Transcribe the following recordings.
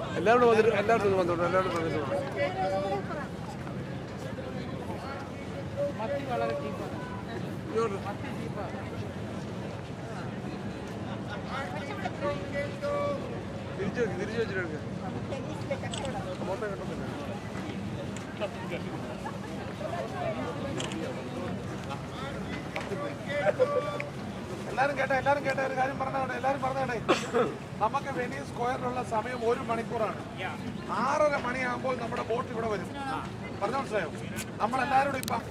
എല്ലാവരും വന്നിട്ട് എല്ലാവരും വന്നോളൂ എല്ലാവരും വന്നിട്ട് തിരിച്ചു വെക്ക് തിരിച്ചു വെച്ചിട്ട് മൊത്തം കിട്ടുന്നില്ല എല്ലാരും കേട്ടെ എല്ലാരും കേട്ടെ ഒരു കാര്യം പറഞ്ഞോട്ടെ എല്ലാരും പറഞ്ഞോട്ടെ നമുക്ക് വെനീസ് സ്ക്വയറിലുള്ള സമയം ഒരു മണിക്കൂറാണ് ആറര മണിയാകുമ്പോൾ നമ്മുടെ ബോട്ട് ഇവിടെ വരും പറഞ്ഞു മനസ്സിലായോ നമ്മളെല്ലാവരും ഇപ്പം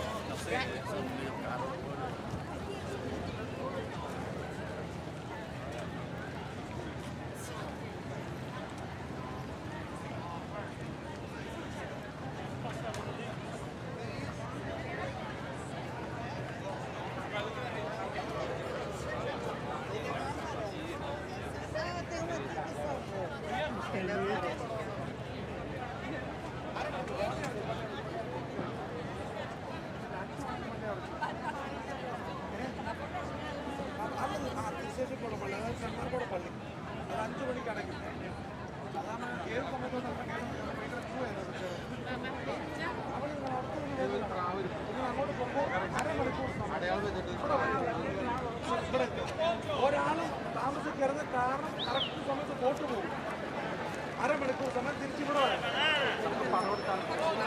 വിശേഷിപ്പുള്ള പള്ളി അതായത് ചെമ്മാർക്കോട് പള്ളി അത് അഞ്ചു മണിക്ക് അടയ്ക്കും അതാണ് ഏത് സമയത്തും നമുക്ക് ഭയങ്കര ക്യൂ ആയിരുന്നു അവിടെ നിങ്ങൾ അടുത്ത് നിന്ന് നിങ്ങൾ അങ്ങോട്ട് പോകുമ്പോൾ അരമണിക്കൂർ സമയം ഇവിടെ വരും. ഇവിടെ ഒരാൾ താമസിക്കരുത് കാരണം കറക്റ്റ് സമയത്ത് ബോട്ട് പോകും അരമണിക്കൂർ സമയം തിരിച്ചിവിടെ വരാം പറഞ്ഞു കൊടുത്താൽ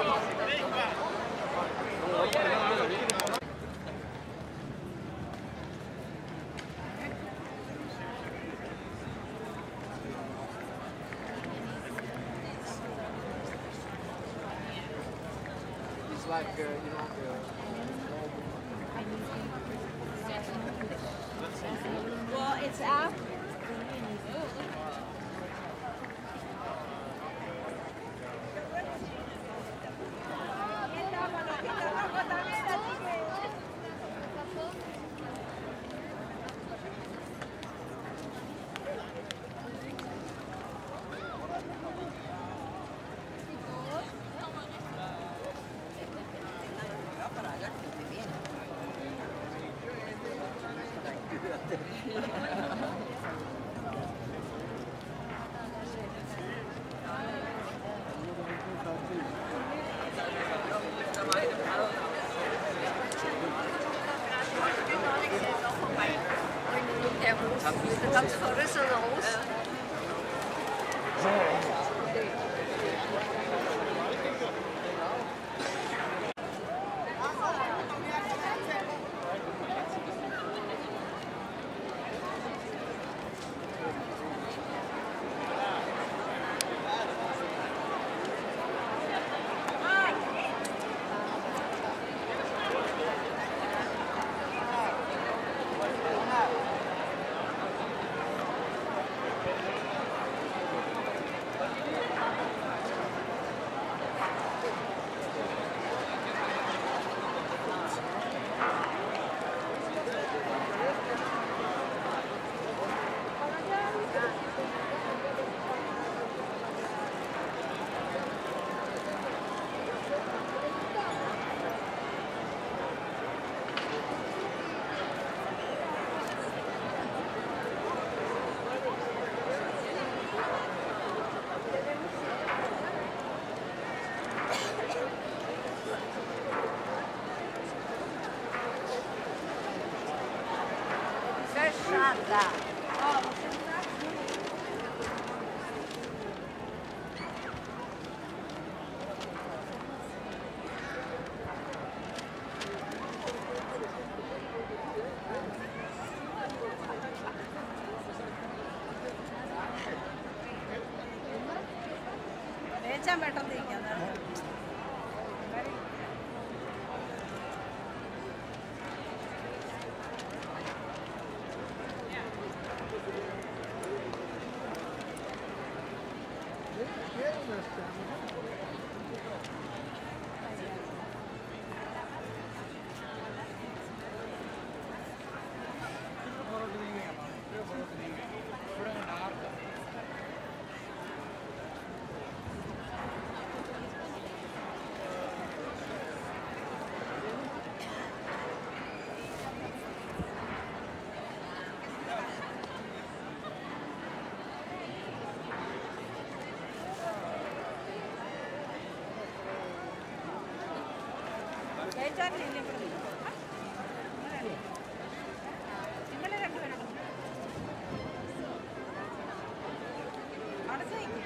It's like, uh, you know, Well, it's out. Der ist ganz verrissener aus. Fechada. വേച്ചാൻ പെട്ടെന്ന് ഇരിക്കാം ചേച്ചാനില്ല ഇവിടെ നിങ്ങൾ രണ്ടുപേരും അവിടെ ചെയ്യിക്കും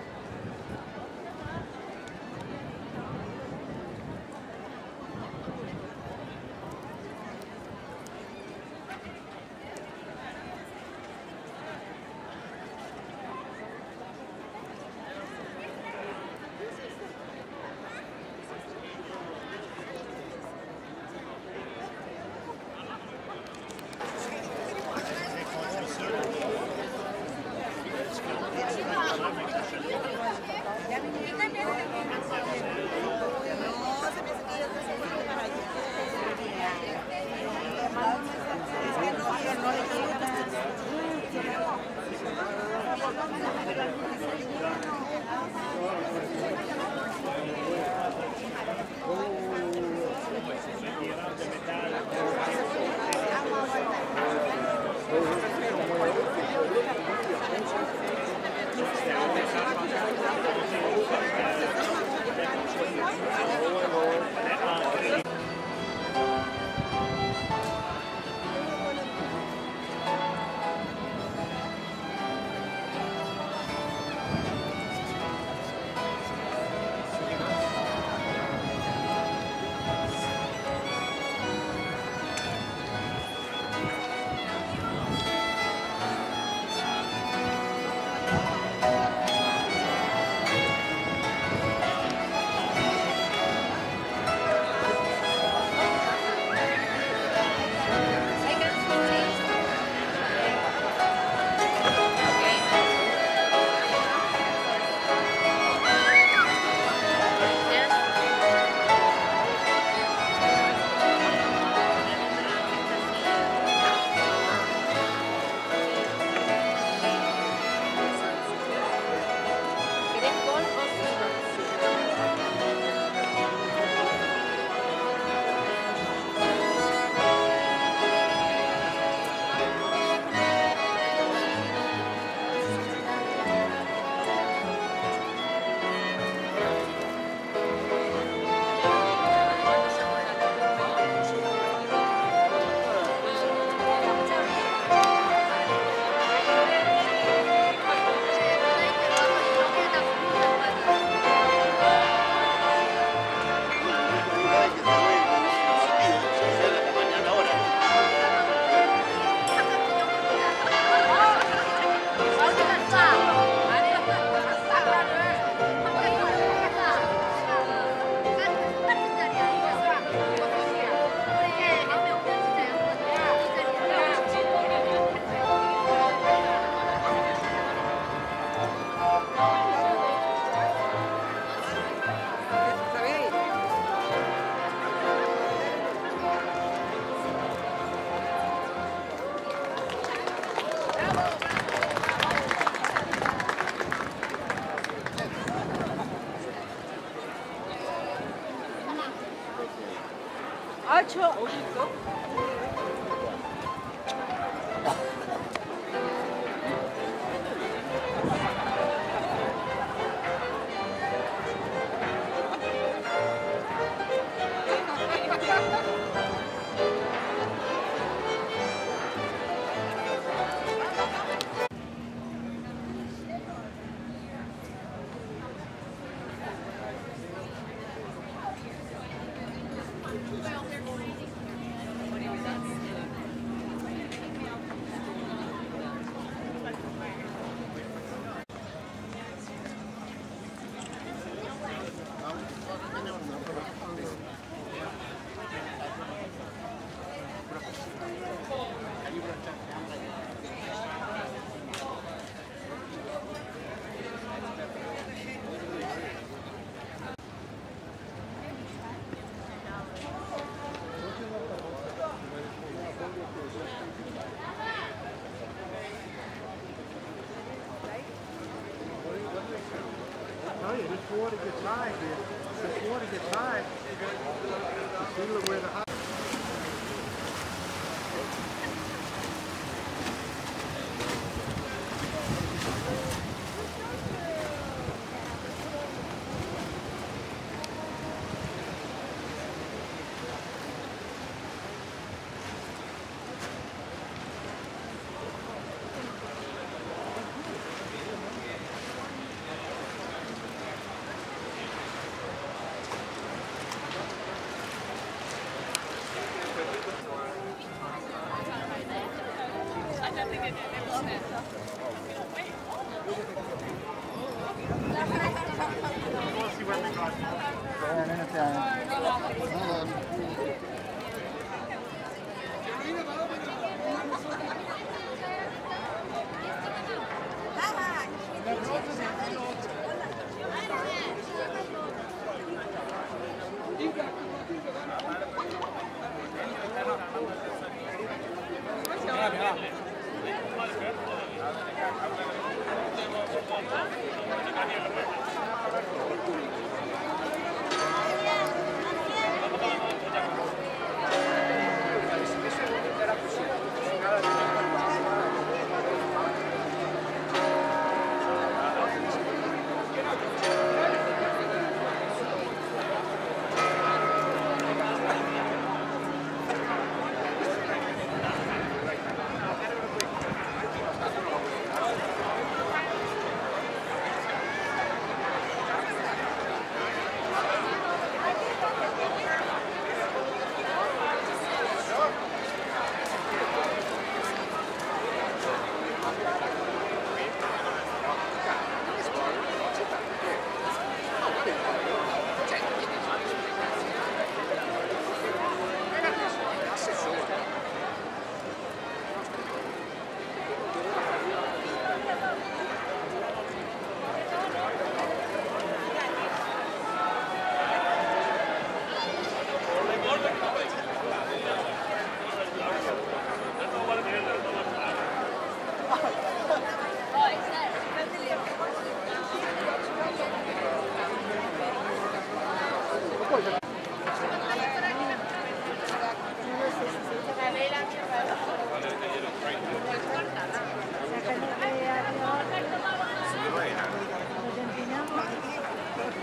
아, 저 어디 있어? tell you, this water gets high here. This water gets high. You see look where the high.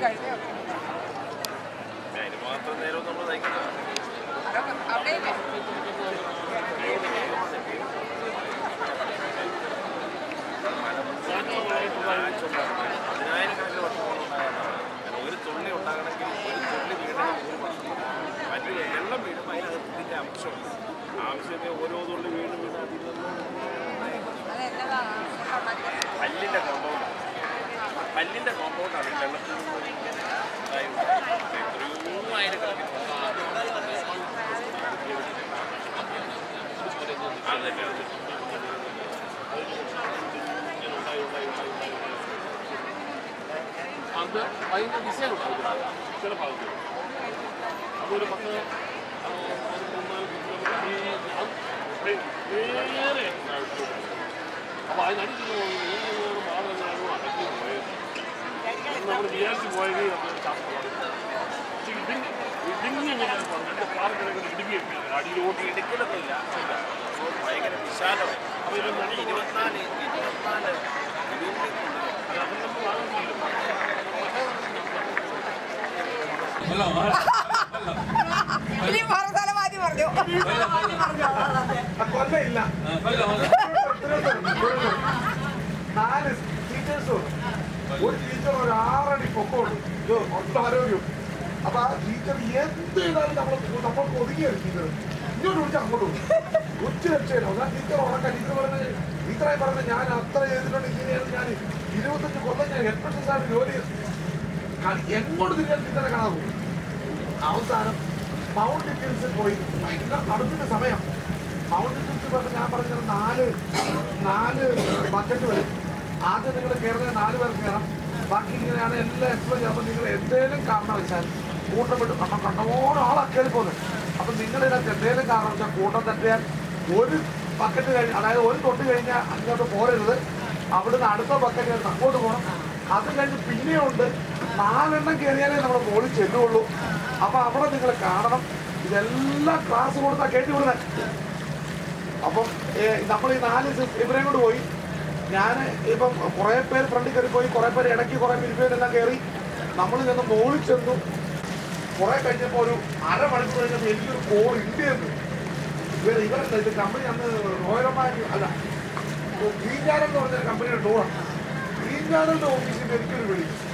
കഴിഞ്ഞു അതിന് മാത്രം നേരം നമ്മൾ നയിക്കുന്നത് അവിടെയില്ലേ പതിനായിരക്കണക്കിന് വർഷങ്ങൾ ഉണ്ടാകുന്നതാണ് കാരണം ഒരു തുള്ളി ഉണ്ടാകണമെങ്കിൽ ഒരു തുള്ളി വീഴണമെങ്കിൽ ഒരു വർഷം മറ്റു വെള്ളം വീഴുമ്പോൾ അതിനകത്തിന്റെ അംശമുണ്ട് ആവശ്യമേ ഓരോ തുള്ളി വീണ് വീണ് അതിൽ നിന്ന് പല്ലിന്റെ കോമ്പൗണ്ട് പല്ലിന്റെ കോമ്പൗണ്ടാണ് ഈ വെള്ളത്തിൽ നിന്ന് ഇങ്ങനെ ഉണ്ടായി ഉണ്ടായി. എത്രയോ ആയിരക്കണക്കിന് അതെ അതെ അത് അതിൻ്റെ ഡിസൈൻ ഉണ്ടാവും ചില ഭാഗത്ത് അതൊരു പത്ത് ആ, ഒരു മൂന്നാല് കിലോമീറ്റർ ഈ ഞാൻ നേരെ അപ്പോൾ അതിനടിച്ച് ഭാഗങ്ങളാണോ അടക്കി പോയത് നമ്മൾ വിചാരിച്ച് പോയെങ്കിൽ നമ്മൾ ചാപ്പമാണ് ഇടുങ്ങി ഇടുങ്ങി ഇങ്ങനെ എൻ്റെ പാറക്കിടക്കുന്ന ഇടുങ്ങിയൊക്കെ അടിയിലോട്ട് ഇടുക്കിലൊന്നുമില്ല ഭയങ്കര വിശാലമായി അപ്പോൾ ഇത് നല്ല ഇരുപത്തിനാല് ഇരുപത്തിനാല് കിലോമീറ്റർ അത് നമ്മൾ വാങ്ങിയില്ല ഇനി വേറെ സ്ഥലം മാറ്റി പറഞ്ഞു ആ കൊല്ലയില്ല നാല് ടീച്ചേഴ്സും ഒരു ടീച്ചർ ഒരു ആറടി പൊക്കമുണ്ട് ഇത് ഒട്ടും ആരോഗ്യം അപ്പൊ ആ ടീച്ചർ എന്ത് ചെയ്താലും നമ്മൾ നമ്മൾക്ക് ഒതുങ്ങിയാണ് ടീച്ചർ ഇങ്ങോട്ട് വിളിച്ച് അങ്ങോട്ട് വിളിച്ചു ഉച്ച രക്ഷയില്ല ഒന്നാ ടീച്ചർ ഉറക്കം ടീച്ചർ പറഞ്ഞത് ടീച്ചറായി പറഞ്ഞ ഞാൻ അത്ര ചെയ്തിട്ടുണ്ട് ഇങ്ങനെയാണ് ഞാൻ ഇരുപത്തഞ്ച് കൊല്ലം ഞാൻ ഹെഡ് മിസ്ട്രസ്സായിട്ട് ജോലി ചെയ്തു ക- എങ്ങോട്ട് തിരിയാൻ ടീച്ചറെ കാണാൻ പോകും അവസാനം മൗണ്ട് ഹിൽസിൽ പോയി ഭയങ്കര തണുപ്പിന്റെ സമയം മൗണ്ട് ഹിൽസിൽ പറഞ്ഞ് ഞാൻ പറഞ്ഞത് നാല് നാല് ബക്കറ്റ് വരും ആദ്യം നിങ്ങൾ കയറുന്നത് നാല് പേർ കയറാം ബാക്കി ഇങ്ങനെയാണ് എല്ലാം എക്സ്പ്ലോർ ചെയ്യുമ്പോൾ നിങ്ങൾ എന്തെങ്കിലും കാരണം വെച്ചാൽ കൂട്ടം വിട്ട് കണ്ടോ കണ്ടോടെ ആളാ കയറി പോകുന്നത് അപ്പം നിങ്ങൾ ഇതിനകത്ത് എന്തെങ്കിലും കാരണം വെച്ചാൽ കൂട്ടം തട്ടിയാൽ ഒരു ബക്കറ്റ് കഴിഞ്ഞ് അതായത് ഒരു തൊട്ട് കഴിഞ്ഞാൽ അങ്ങോട്ട് പോരരുത് അവിടുന്ന് അടുത്ത ബക്കറ്റ് കഴിഞ്ഞ് അങ്ങോട്ട് പോകണം അത് കഴിഞ്ഞ് പിന്നെയുണ്ട് നാലെണ്ണം കയറിയാലേ നമ്മൾ മുകളിൽ ചെല്ലുള്ളൂ അപ്പൊ അവിടെ നിങ്ങൾ കാണണം ഇതെല്ലാം ക്ലാസ് കൊടുത്താൽ കേട്ടി വിടുന്നത് അപ്പം നമ്മൾ ഈ നാല് സിസ് ഇവരെയും കൊണ്ട് പോയി ഞാൻ ഇപ്പം കുറേ പേര് ഫ്രണ്ടിൽ കയറി പോയി കുറേ പേര് ഇടയ്ക്ക് കുറേ പിരിപ്പേരെല്ലാം കയറി നമ്മൾ ചെന്ന് മുകളിൽ ചെന്നു കുറെ കഴിഞ്ഞപ്പോൾ ഒരു അരമണിക്കൂർ കഴിഞ്ഞപ്പോൾ എനിക്കൊരു കോൾ ഇന്ത്യന്ന് ഇവർ ഇവരല്ല ഇത് കമ്പനി അന്ന് റോയലമാരി അല്ല ഗ്രീൻ ചാനൽ എന്ന് പറഞ്ഞ കമ്പനിയുടെ ടൂറാണ് ഗ്രീൻ ചാനലിന്റെ ഓഫീസിൽ നിന്ന് എനിക്കൊരു വിളി